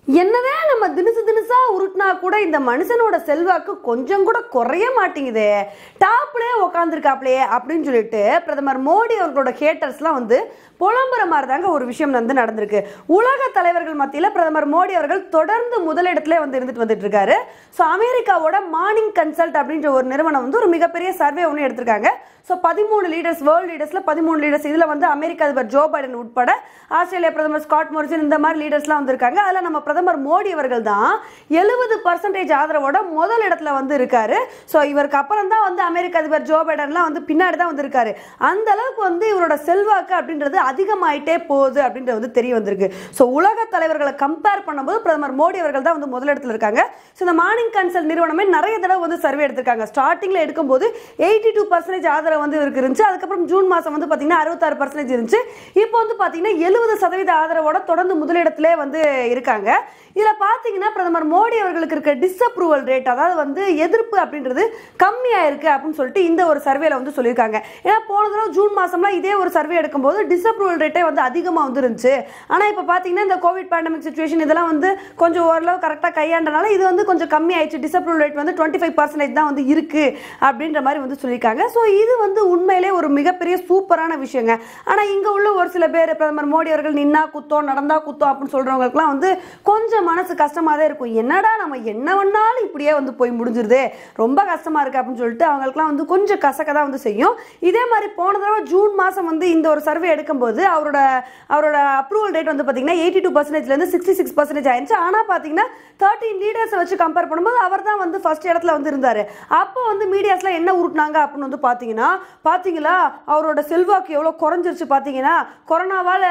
என்னதான் நம்ம தினுசு தினுசா உருட்டினா கூட இந்த மனுஷனோட செல்வாக்கு கொஞ்சம் கூட குறைய மாட்டேங்குதே டாப்லயே உக்காந்துருக்காப்லையே அப்படின்னு சொல்லிட்டு பிரதமர் மோடி அவர்களோட ஹேட்டர்ஸ்லாம் வந்து புலம்புற மாதிரி தாங்க ஒரு விஷயம் வந்து நடந்திருக்கு உலக தலைவர்கள் மத்தியில் பிரதமர் மோடி அவர்கள் தொடர்ந்து முதலிடத்துல வந்து இருந்துட்டு வந்துட்டு இருக்காரு ஸோ அமெரிக்காவோட மார்னிங் கன்சல்ட் அப்படின்ற ஒரு நிறுவனம் வந்து ஒரு மிகப்பெரிய சர்வே ஒன்று எடுத்திருக்காங்க ஸோ பதிமூணு லீடர்ஸ் வேர்ல்டு லீடர்ஸ்ல பதிமூணு லீடர்ஸ் இதில் வந்து அமெரிக்க அதிபர் ஜோ பைடன் உட்பட ஆஸ்திரேலியா பிரதமர் ஸ்காட் மோரிசன் இந்த மாதிரி லீடர்ஸ்லாம் வந்திருக்காங்க அதில் நம்ம பிரதமர் மோடி அவர்கள் தான் எழுபது பர்சன்டேஜ் ஆதரவோட முதல் இடத்துல வந்து இருக்காரு ஸோ இவருக்கு அப்புறம் தான் வந்து அமெரிக்க அதிபர் ஜோ பைடன்லாம் வந்து பின்னாடி தான் வந்திருக்காரு அந்த அளவுக்கு வந்து இவரோட செல்வாக்கு அப்படின்றது அதிகமாயிட்டே போகுது அப்படின்றது வந்து தெரிய வந்திருக்கு ஸோ உலக தலைவர்களை கம்பேர் பண்ணும்போது பிரதமர் மோடி அவர்கள் தான் வந்து முதலிடத்தில் இருக்காங்க ஸோ இந்த மார்னிங் கன்சல்ட் நிறுவனமே நிறைய தடவை வந்து சர்வே எடுத்திருக்காங்க ஸ்டார்டிங்கில் எடுக்கும்போது எயிட்டி டூ பர்சன்டேஜ் ஆதரவு வந்து இவருக்கு இருந்துச்சு அதுக்கப்புறம் ஜூன் மாதம் வந்து பார்த்தீங்கன்னா அறுபத்தாறு பர்சன்டேஜ் இருந்துச்சு இப்போ வந்து பார்த்தீங்கன்னா எழுபது சதவீத ஆதரவோட தொடர்ந்து முதலிடத்திலே வந்து இருக்காங்க இதில் பார்த்தீங்கன்னா பிரதமர் மோடி அவர்களுக்கு இருக்க டிஸ்அப்ரூவல் ரேட் அதாவது வந்து எதிர்ப்பு அப்படின்றது கம்மியாக இருக்கு அப்படின்னு சொல்லிட்டு இந்த ஒரு சர்வேல வந்து சொல்லியிருக்காங்க ஏன்னா போன தடவை ஜூன் மாசம்லாம் இதே ஒரு சர்வே எடுக்கும்போது டிஸ்அப்ரூவல் ரேட்டே வந்து அதிகமாக வந்து இருந்துச்சு ஆனால் இப்போ பார்த்தீங்கன்னா இந்த கோவிட் பேண்டமிக் சுச்சுவேஷன் இதெல்லாம் வந்து கொஞ்சம் ஓரளவு கரெக்டாக கையாண்டனால இது வந்து கொஞ்சம் கம்மி ஆயிடுச்சு டிஸ்அப்ரூவல் ரேட் வந்து டுவெண்ட்டி ஃபைவ் பர்சன்டேஜ் தான் வந்து இருக்கு அப்படின்ற மாதிரி வந்து சொல்லியிருக்காங்க ஸோ இது வந்து உண்மையிலே ஒரு மிகப்பெரிய சூப்பரான விஷயங்க ஆனால் இங்கே உள்ள ஒரு சில பேர் பிரதமர் மோடி அவர்கள் நின்னா குத்தம் நடந்தா குத்தம் அப்படின்னு சொல்றவங்களுக்குலாம் வந்து கொஞ்சம் மனசு கஷ்டமாக தான் இருக்கும் என்னடா நம்ம என்ன வேணாலும் இப்படியே வந்து போய் முடிஞ்சிருதே ரொம்ப கஷ்டமா இருக்கு அப்படின்னு சொல்லிட்டு அவங்களுக்குலாம் வந்து கொஞ்சம் கசக்க தான் வந்து செய்யும் இதே மாதிரி போன தடவை ஜூன் மாதம் வந்து இந்த ஒரு சர்வே எடுக்கும்போது அவரோட அவரோட அப்ரூவல் ரேட் வந்து பார்த்தீங்கன்னா எயிட்டி டூ பர்சன்டேஜ்லேருந்து சிக்ஸ்டி சிக்ஸ் பர்சன்டேஜ் ஆயிருச்சு ஆனால் பார்த்தீங்கன்னா தேர்ட்டின் லீடர்ஸை வச்சு கம்பேர் பண்ணும்போது அவர் தான் வந்து ஃபர்ஸ்ட் இடத்துல வந்து இருந்தார் அப்போ வந்து மீடியாஸ்லாம் என்ன உருட்டுனாங்க அப்படின்னு வந்து பார்த்தீங்கன்னா பார்த்தீங்களா அவரோட செல்வாக்கு எவ்வளோ குறைஞ்சிருச்சு பார்த்தீங்கன்னா கொரோனாவால்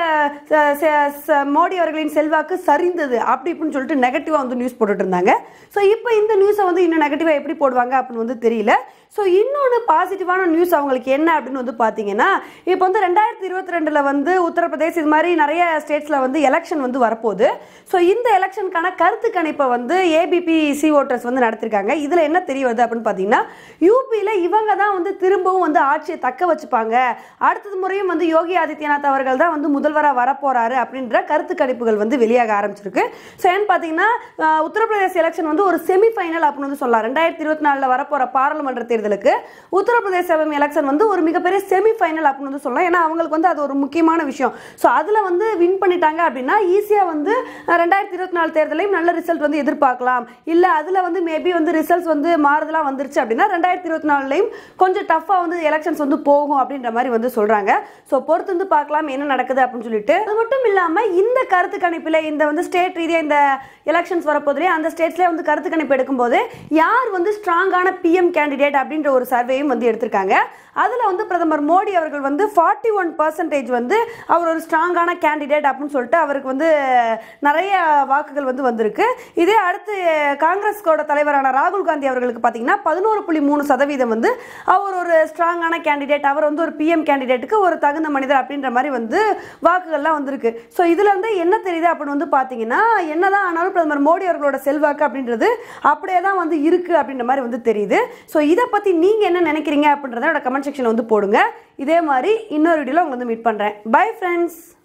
மோடி அவர்களின் செல்வாக்கு சரிந்தது அப்படி இப்படின்னு சொல்லிட்டு நெகட்டிவாக வந்து நியூஸ் போட்டுட்டு இருந்தாங்க ஸோ இப்போ இந்த நியூஸை வந்து இன்னும் நெகட்டிவாக எப்படி போடுவாங்க அப்படின்னு வந்து தெரியல ஸோ இன்னொன்று பாசிட்டிவான நியூஸ் அவங்களுக்கு என்ன அப்படின்னு வந்து பார்த்தீங்கன்னா இப்போ வந்து ரெண்டாயிரத்தி இருபத்தி ரெண்டில் வந்து உத்தரப்பிரதேஷ் இது மாதிரி நிறைய ஸ்டேட்ஸில் வந்து எலெக்ஷன் வந்து வரப்போகுது ஸோ இந்த எலெக்ஷனுக்கான கருத்து கணிப்பை வந்து ஏபிபி சி ஓட்டர்ஸ் வந்து நடத்திருக்காங்க இதில் என்ன தெரிய வருது அப்படின்னு பார்த்தீங்கன்னா யூபியில் இவங்க தான் வந்து திரும்பவும் வந்து ஆட்சியை தக்க வச்சுப்பாங்க அடுத்தது முறையும் வந்து யோகி ஆதித்யநாத் அவர்கள் தான் வந்து முதல்வராக வரப்போறாரு அப்படின்ற கருத்து கணிப்புகள் வந்து வெளியாக ஆரம்பிச்சிருக்கு ஸோ ஏன்னு பார்த்தீங்கன்னா அஹ், உத்தரப்பிரதேச எலெக்ஷன் வந்து ஒரு செமிஃபைனல் அப்படின்னு வந்து சொல்லலாம் ரெண்டாயிரத்தி இருபத்தி நாலில் வரப்போற பாராளுமன்ற தேர்தலுக்கு உத்தரப்பிரதேச எலெக்ஷன் வந்து ஒரு மிகப்பெரிய செமிஃபைனல் அப்படின்னு வந்து சொல்லலாம் ஏன்னா அவங்களுக்கு வந்து அது ஒரு முக்கியமான விஷயம் ஸோ அதில் வந்து வின் பண்ணிட்டாங்க அப்படின்னா ஈஸியாக வந்து அஹ், ரெண்டாயிரத்தி இருபத்தி நாலு தேர்தலையும் நல்ல ரிசல்ட் வந்து எதிர்பார்க்கலாம் இல்லை அதில் வந்து மேபி வந்து ரிசல்ட்ஸ் வந்து மாறுதலாக வந்துருச்சு அப்படின்னா ரெண்டாயிரத்தி இருபத்தி நாலுலையும் கொஞ்சம் டஃப்பாக வந்து எலெக்ஷன்ஸ் வந்து போகும் அப்படின்ற மாதிரி வந்து சொல்கிறாங்க ஸோ பொறுத்து வந்து பார்க்கலாம் என்ன நடக்குது அப்படின்னு சொல்லிட்டு அது மட்டும் இல்லாமல் இந்த கருத்து கணிப்பில் இந்த வந்து ஸ்டேட் ரீதியாக இந்த எலெக்ஷன்ஸ் வரப்போதுலேயே அந்த ஸ்டேட்ஸ்லேயே வந்து கருத்து கணிப்பு எடுக்கும்போது யார் வந்து ஸ்ட்ராங்கான பிஎம் கேண்டிடேட் அப்படின்ற ஒரு சர்வேயும் வந்து எடுத்திருக்காங்க அதில் வந்து பிரதமர் மோடி அவர்கள் வந்து ஃபார்ட்டி ஒன் பர்சன்டேஜ் வந்து அவர் ஒரு ஸ்ட்ராங்கான கேண்டிடேட் அப்படின்னு சொல்லிட்டு அவருக்கு வந்து நிறைய வாக்குகள் வந்து வந்திருக்கு இதே அடுத்து காங்கிரஸோட தலைவரான ராகுல் காந்தி அவர்களுக்கு பார்த்தீங்கன்னா பதினோரு புள்ளி மூணு சதவீதம் வந்து அவர் ஒரு ஸ்ட்ராங்கான கேண்டிடேட் அவர் வந்து ஒரு பிஎம் கேண்டிடேட்டுக்கு ஒரு தகுந்த மனிதர் அப்படின்ற மாதிரி வந்து வாக்குகள்லாம் வந்திருக்கு ஸோ இதுல இருந்து என்ன தெரியுது அப்படின்னு வந்து பார்த்தீங்கன்னா என்னதான் ஆனாலும் பிரதமர் மோடி அவர்களோட செல்வாக்கு அப்படின்றது அப்படியே தான் வந்து இருக்கு அப்படின்ற மாதிரி வந்து தெரியுது ஸோ இதை பற்றி நீங்கள் என்ன நினைக்கிறீங்க அப்படின்றத கமெண்ட் செக்ஷனில் வந்து போடுங்க இதே மாதிரி இன்னொரு வீடியோவில் உங்களை வந்து மீட் பண்ணுறேன் பை ஃப்ரெண்ட்ஸ்